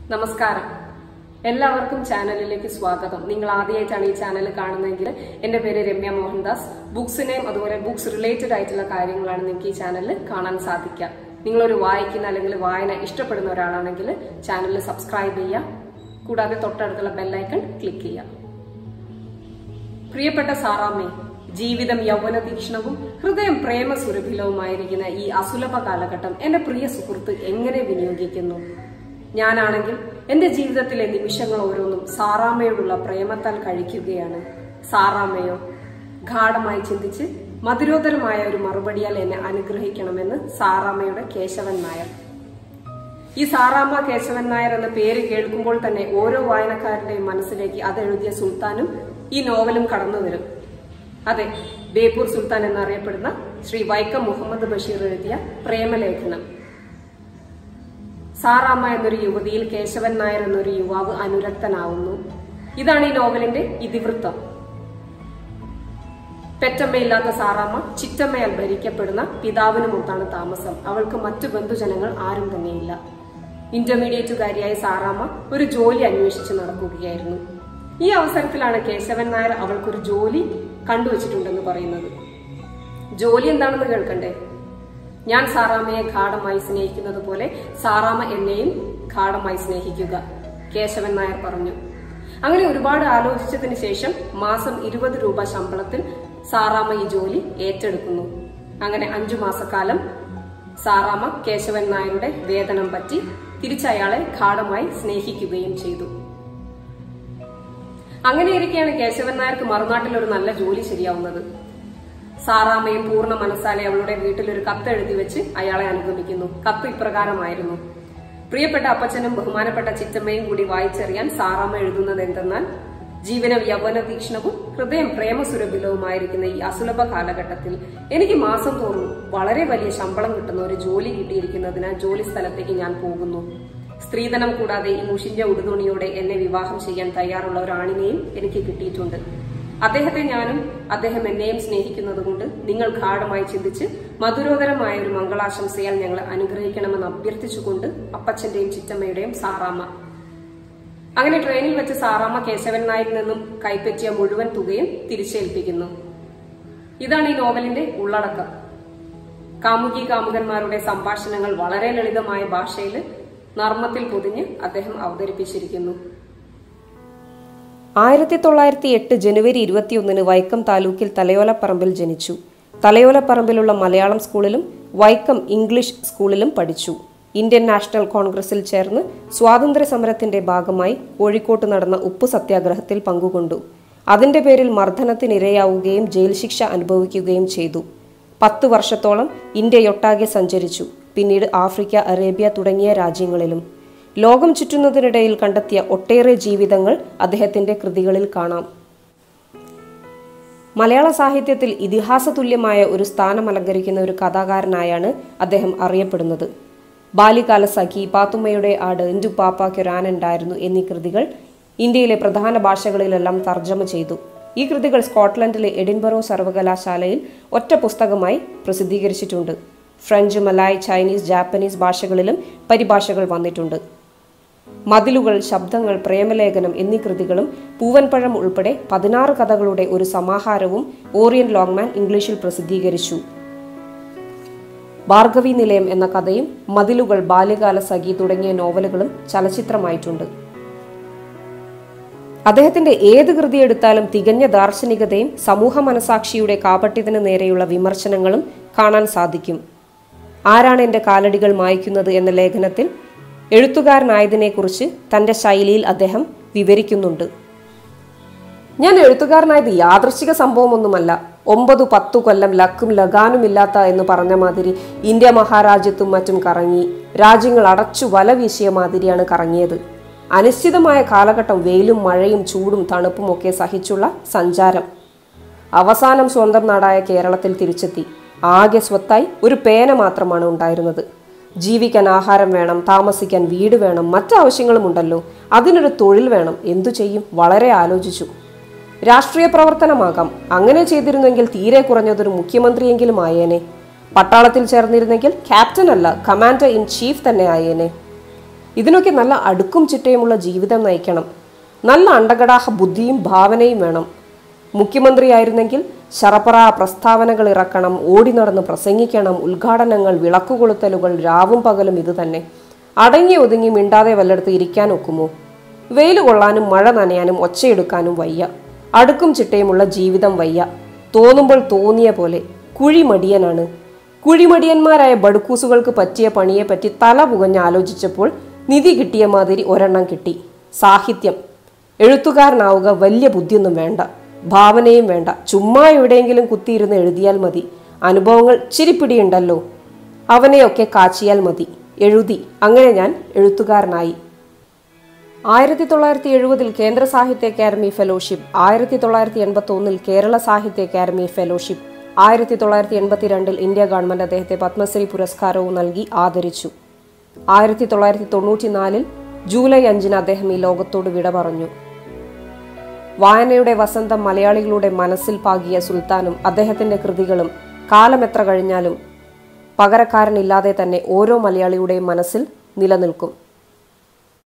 നമസ്കാരം എല്ലാവർക്കും ചാനലിലേക്ക് സ്വാഗതം നിങ്ങൾ ആദ്യമായിട്ടാണ് ഈ ചാനൽ കാണുന്നതെങ്കിൽ എന്റെ പേര് രമ്യ മോഹൻദാസ് ബുക്സിനെയും അതുപോലെ ബുക്സ് റിലേറ്റഡ് ആയിട്ടുള്ള കാര്യങ്ങളാണ് നിങ്ങൾക്ക് ഈ ചാനലിൽ കാണാൻ സാധിക്കുക നിങ്ങളൊരു വായിക്കുന്ന അല്ലെങ്കിൽ വായന ഇഷ്ടപ്പെടുന്ന ഒരാളാണെങ്കിൽ ചാനൽ സബ്സ്ക്രൈബ് ചെയ്യുക കൂടാതെ തൊട്ടടുത്തുള്ള ബെല്ലൈക്കൺ ക്ലിക്ക് ചെയ്യുക പ്രിയപ്പെട്ട സാറാമ്മേ ജീവിതം യൗവന തീക്ഷ്ണവും ഹൃദയം പ്രേമസുരഭിലവുമായിരിക്കുന്ന ഈ അസുലഭ കാലഘട്ടം എന്റെ പ്രിയ സുഹൃത്ത് എങ്ങനെ വിനിയോഗിക്കുന്നു ഞാനാണെങ്കിൽ എന്റെ ജീവിതത്തിലെ നിമിഷങ്ങൾ ഓരോന്നും സാറാമ്മയോടുള്ള പ്രേമത്താൽ കഴിക്കുകയാണ് സാറാമ്മയോ ഗാഠമായി ചിന്തിച്ച് മധുരോധരമായ ഒരു മറുപടിയാൽ എന്നെ അനുഗ്രഹിക്കണമെന്ന് സാറാമ്മയുടെ കേശവൻ നായർ ഈ സാറാമ്മ കേശവൻ നായർ എന്ന പേര് കേൾക്കുമ്പോൾ തന്നെ ഓരോ വായനക്കാരുടെയും മനസ്സിലേക്ക് അതെഴുതിയ സുൽത്താനും ഈ നോവലും കടന്നു വരും അതെ ബേപ്പൂർ സുൽത്താൻ എന്നറിയപ്പെടുന്ന ശ്രീ വൈക്കം മുഹമ്മദ് ബഷീർ എഴുതിയ പ്രേമലേഖനം സാറാമ്മ എന്നൊരു യുവതിയിൽ കേശവൻ നായർ എന്നൊരു യുവാവ് അനുരക്തനാവുന്നു ഇതാണ് ഈ നോവലിന്റെ ഇതിവൃത്തം പെറ്റമ്മയില്ലാത്ത സാറാമ്മ ചിറ്റമ്മയാൽ ഭരിക്കപ്പെടുന്ന പിതാവിനുമൊത്താണ് താമസം അവൾക്ക് മറ്റു ബന്ധുജനങ്ങൾ ആരും തന്നെയില്ല ഇന്റർമീഡിയറ്റുകാരിയായ സാറാമ്മ ഒരു ജോലി അന്വേഷിച്ച് നടക്കുകയായിരുന്നു ഈ അവസരത്തിലാണ് കേശവൻ നായർ അവൾക്കൊരു ജോലി കണ്ടുവച്ചിട്ടുണ്ടെന്ന് പറയുന്നത് ജോലി എന്താണെന്ന് കേൾക്കണ്ടേ ഞാൻ സാറാമ്മയെ ഗാഠമായി സ്നേഹിക്കുന്നത് പോലെ സാറാമ്മ എന്നെയും ഗാഠമായി സ്നേഹിക്കുക കേശവൻ നായർ പറഞ്ഞു അങ്ങനെ ഒരുപാട് ആലോചിച്ചതിന് ശേഷം മാസം ഇരുപത് രൂപ ശമ്പളത്തിൽ സാറാമ്മ ഈ ജോലി ഏറ്റെടുക്കുന്നു അങ്ങനെ അഞ്ചു മാസക്കാലം സാറാമ്മ കേശവൻ നായരുടെ വേതനം പറ്റി തിരിച്ചയാളെ ഗാഠമായി സ്നേഹിക്കുകയും ചെയ്തു അങ്ങനെയിരിക്കെയാണ് കേശവൻ നായർക്ക് മറുനാട്ടിൽ ഒരു നല്ല ജോലി ശരിയാവുന്നത് സാറാമ്മയും പൂർണ്ണ മനസ്സാലെ അവളുടെ വീട്ടിൽ ഒരു കത്ത് എഴുതി വെച്ച് അയാളെ അനുഗമിക്കുന്നു കത്ത് ഇപ്രകാരമായിരുന്നു പ്രിയപ്പെട്ട അപ്പച്ചനും ബഹുമാനപ്പെട്ട ചിറ്റമ്മയും കൂടി വായിച്ചറിയാൻ സാറാമ്മ എഴുതുന്നത് എന്തെന്നാൽ ജീവന യൗവന തീക്ഷ്ണവും ഹൃദയം പ്രേമസുരഭിലവുമായിരിക്കുന്ന ഈ അസുലഭ കാലഘട്ടത്തിൽ എനിക്ക് മാസം തോറും വളരെ വലിയ ശമ്പളം കിട്ടുന്ന ഒരു ജോലി കിട്ടിയിരിക്കുന്നതിനാൽ ജോലി സ്ഥലത്തേക്ക് ഞാൻ പോകുന്നു സ്ത്രീധനം കൂടാതെ ഈ മുഷിഞ്ഞ ഉടുതുണിയോടെ എന്നെ വിവാഹം ചെയ്യാൻ തയ്യാറുള്ള ഒരാണിനെയും എനിക്ക് കിട്ടിയിട്ടുണ്ട് അദ്ദേഹത്തെ ഞാനും അദ്ദേഹം എന്നെയും സ്നേഹിക്കുന്നത് കൊണ്ട് നിങ്ങൾ ഗാഠമായി ചിന്തിച്ച് മധുരോധരമായ ഒരു മംഗളാശംസയാൽ ഞങ്ങളെ അനുഗ്രഹിക്കണമെന്ന് അഭ്യർത്ഥിച്ചുകൊണ്ട് അപ്പച്ചന്റെയും ചിറ്റമ്മയുടെയും സാറാമ്മ അങ്ങനെ ട്രെയിനിൽ വെച്ച് സാറാമ്മ കേശവൻ നായരിൽ നിന്നും കൈപ്പറ്റിയ മുഴുവൻ തുകയും തിരിച്ചേൽപ്പിക്കുന്നു ഇതാണ് ഈ നോവലിന്റെ ഉള്ളടക്കം കാമുകി കാമുകന്മാരുടെ സംഭാഷണങ്ങൾ വളരെ ലളിതമായ ഭാഷയിൽ നർമ്മത്തിൽ പൊതിഞ്ഞ് അദ്ദേഹം അവതരിപ്പിച്ചിരിക്കുന്നു ആയിരത്തി തൊള്ളായിരത്തി എട്ട് ജനുവരി ഇരുപത്തിയൊന്നിന് വൈക്കം താലൂക്കിൽ തലയോലപ്പറമ്പിൽ ജനിച്ചു തലയോലപ്പറമ്പിലുള്ള മലയാളം സ്കൂളിലും വൈക്കം ഇംഗ്ലീഷ് സ്കൂളിലും പഠിച്ചു ഇന്ത്യൻ നാഷണൽ കോൺഗ്രസിൽ ചേർന്ന് സ്വാതന്ത്ര്യ സമരത്തിന്റെ ഭാഗമായി കോഴിക്കോട്ട് നടന്ന ഉപ്പു സത്യാഗ്രഹത്തിൽ പങ്കുകൊണ്ടു അതിന്റെ പേരിൽ മർദ്ദനത്തിനിരയാവുകയും ജയിൽ ശിക്ഷ അനുഭവിക്കുകയും ചെയ്തു പത്ത് വർഷത്തോളം ഇന്ത്യയൊട്ടാകെ സഞ്ചരിച്ചു പിന്നീട് ആഫ്രിക്ക അറേബ്യ തുടങ്ങിയ രാജ്യങ്ങളിലും ലോകം ചുറ്റുന്നതിനിടയിൽ കണ്ടെത്തിയ ഒട്ടേറെ ജീവിതങ്ങൾ അദ്ദേഹത്തിന്റെ കൃതികളിൽ കാണാം മലയാള സാഹിത്യത്തിൽ ഇതിഹാസ തുല്യമായ ഒരു സ്ഥാനം അലങ്കരിക്കുന്ന ഒരു കഥാകാരനായാണ് അദ്ദേഹം അറിയപ്പെടുന്നത് ബാല്യകാല സഖി പാത്തുമ്മയുടെ ആട് എൻറ്റു പാപ്പാക്കൊരാനുണ്ടായിരുന്നു എന്നീ കൃതികൾ ഇന്ത്യയിലെ പ്രധാന ഭാഷകളിലെല്ലാം തർജ്ജമ ചെയ്തു ഈ കൃതികൾ സ്കോട്ട്ലൻഡിലെ എഡിൻബറോ സർവകലാശാലയിൽ ഒറ്റ പുസ്തകമായി പ്രസിദ്ധീകരിച്ചിട്ടുണ്ട് ഫ്രഞ്ച് മലായ് ചൈനീസ് ജാപ്പനീസ് ഭാഷകളിലും പരിഭാഷകൾ വന്നിട്ടുണ്ട് മതിലുകൾ ശബ്ദങ്ങൾ പ്രേമലേഖനം എന്നീ കൃതികളും പൂവൻപഴം ഉൾപ്പെടെ പതിനാറ് കഥകളുടെ ഒരു സമാഹാരവും ഓറിയൻ ലോങ്മാൻ ഇംഗ്ലീഷിൽ പ്രസിദ്ധീകരിച്ചു ഭാർഗവി നിലയം എന്ന കഥയും മതിലുകൾ ബാല്യകാല സഖി തുടങ്ങിയ നോവലുകളും ചലച്ചിത്രമായിട്ടുണ്ട് അദ്ദേഹത്തിന്റെ ഏത് കൃതി എടുത്താലും തികഞ്ഞ ദാർശനികതയും സമൂഹ മനസാക്ഷിയുടെ കാപട്യത്തിന് നേരെയുള്ള വിമർശനങ്ങളും കാണാൻ സാധിക്കും ആരാണ് എൻ്റെ കാലടികൾ മായ്ക്കുന്നത് എന്ന ലേഖനത്തിൽ എഴുത്തുകാരനായതിനെക്കുറിച്ച് തൻ്റെ ശൈലിയിൽ അദ്ദേഹം വിവരിക്കുന്നുണ്ട് ഞാൻ എഴുത്തുകാരനായത് യാദൃശ്ചിക സംഭവമൊന്നുമല്ല ഒമ്പതു പത്തു കൊല്ലം ലക്കും ലഗാനുമില്ലാത്ത എന്ന് പറഞ്ഞ മാതിരി ഇന്ത്യ മഹാരാജ്യത്തും മറ്റും കറങ്ങി രാജ്യങ്ങൾ അടച്ചു വല വീശിയ മാതിരിയാണ് കറങ്ങിയത് അനിശ്ചിതമായ കാലഘട്ടം വെയിലും മഴയും ചൂടും തണുപ്പും ഒക്കെ സഹിച്ചുള്ള സഞ്ചാരം അവസാനം സ്വന്തം നാടായ കേരളത്തിൽ തിരിച്ചെത്തി ആകെ സ്വത്തായി ഒരു പേന മാത്രമാണ് ഉണ്ടായിരുന്നത് ജീവിക്കാൻ ആഹാരം വേണം താമസിക്കാൻ വീട് വേണം മറ്റാവശ്യങ്ങളും ഉണ്ടല്ലോ അതിനൊരു തൊഴിൽ വേണം എന്തു ചെയ്യും വളരെ ആലോചിച്ചു രാഷ്ട്രീയ പ്രവർത്തനമാകാം അങ്ങനെ ചെയ്തിരുന്നെങ്കിൽ തീരെ കുറഞ്ഞതൊരു മുഖ്യമന്ത്രിയെങ്കിലും ആയേനെ പട്ടാളത്തിൽ ചേർന്നിരുന്നെങ്കിൽ ക്യാപ്റ്റൻ അല്ല കമാൻഡർ ഇൻ ചീഫ് തന്നെ ആയേനെ ഇതിനൊക്കെ നല്ല അടുക്കും ചിട്ടയുമുള്ള ജീവിതം നയിക്കണം നല്ല അണ്ടകടാഹ ബുദ്ധിയും ഭാവനയും വേണം മുഖ്യമന്ത്രിയായിരുന്നെങ്കിൽ ശറപ്പറ പ്രസ്താവനകൾ ഇറക്കണം ഓടി നടന്ന് പ്രസംഗിക്കണം ഉദ്ഘാടനങ്ങൾ വിളക്കുകൊളുത്തലുകൾ രാവും പകലും ഇത് തന്നെ അടങ്ങി ഒതുങ്ങി മിണ്ടാതെ വല്ലയിടത്ത് ഇരിക്കാൻ ഒക്കുമോ വെയിൽ കൊള്ളാനും മഴ നനയാനും ഒച്ചയെടുക്കാനും വയ്യ അടുക്കും ചിട്ടയുമുള്ള ജീവിതം വയ്യ തോന്നുമ്പോൾ തോന്നിയ പോലെ കുഴിമടിയനാണ് കുഴിമടിയന്മാരായ ബടുക്കൂസുകൾക്ക് പറ്റിയ പണിയെപ്പറ്റി തല പുകഞ്ഞ് ആലോചിച്ചപ്പോൾ നിധി കിട്ടിയ മാതിരി ഒരെണ്ണം കിട്ടി സാഹിത്യം എഴുത്തുകാരനാവുക വലിയ ബുദ്ധിയൊന്നും വേണ്ട ഭാവനയും വേണ്ട ചുമ്മാ എവിടെയെങ്കിലും കുത്തിയിരുന്ന് എഴുതിയാൽ മതി അനുഭവങ്ങൾ ചിരിപ്പിടിയുണ്ടല്ലോ അവനെയൊക്കെ കാച്ചിയാൽ മതി എഴുതി അങ്ങനെ ഞാൻ എഴുത്തുകാരനായി ആയിരത്തി തൊള്ളായിരത്തി എഴുപതിൽ കേന്ദ്ര സാഹിത്യ അക്കാദമി ഫെലോഷിപ്പ് ആയിരത്തി തൊള്ളായിരത്തി എൺപത്തി ഒന്നിൽ കേരള സാഹിത്യ അക്കാദമി ഫെലോഷിപ്പ് ആയിരത്തി തൊള്ളായിരത്തി എൺപത്തിരണ്ടിൽ ഇന്ത്യ ഗവൺമെന്റ് അദ്ദേഹത്തെ പത്മശ്രീ പുരസ്കാരവും നൽകി ആദരിച്ചു ആയിരത്തി തൊള്ളായിരത്തി തൊണ്ണൂറ്റിനാലിൽ ജൂലൈ അഞ്ചിന് അദ്ദേഹം ഈ ലോകത്തോട് വിട പറഞ്ഞു വായനയുടെ വസന്തം മലയാളികളുടെ മനസ്സിൽ പാകിയ സുൽത്താനും അദ്ദേഹത്തിന്റെ കൃതികളും കാലമെത്ര കഴിഞ്ഞാലും പകരക്കാരനില്ലാതെ തന്നെ ഓരോ മലയാളിയുടെയും മനസ്സിൽ നിലനിൽക്കും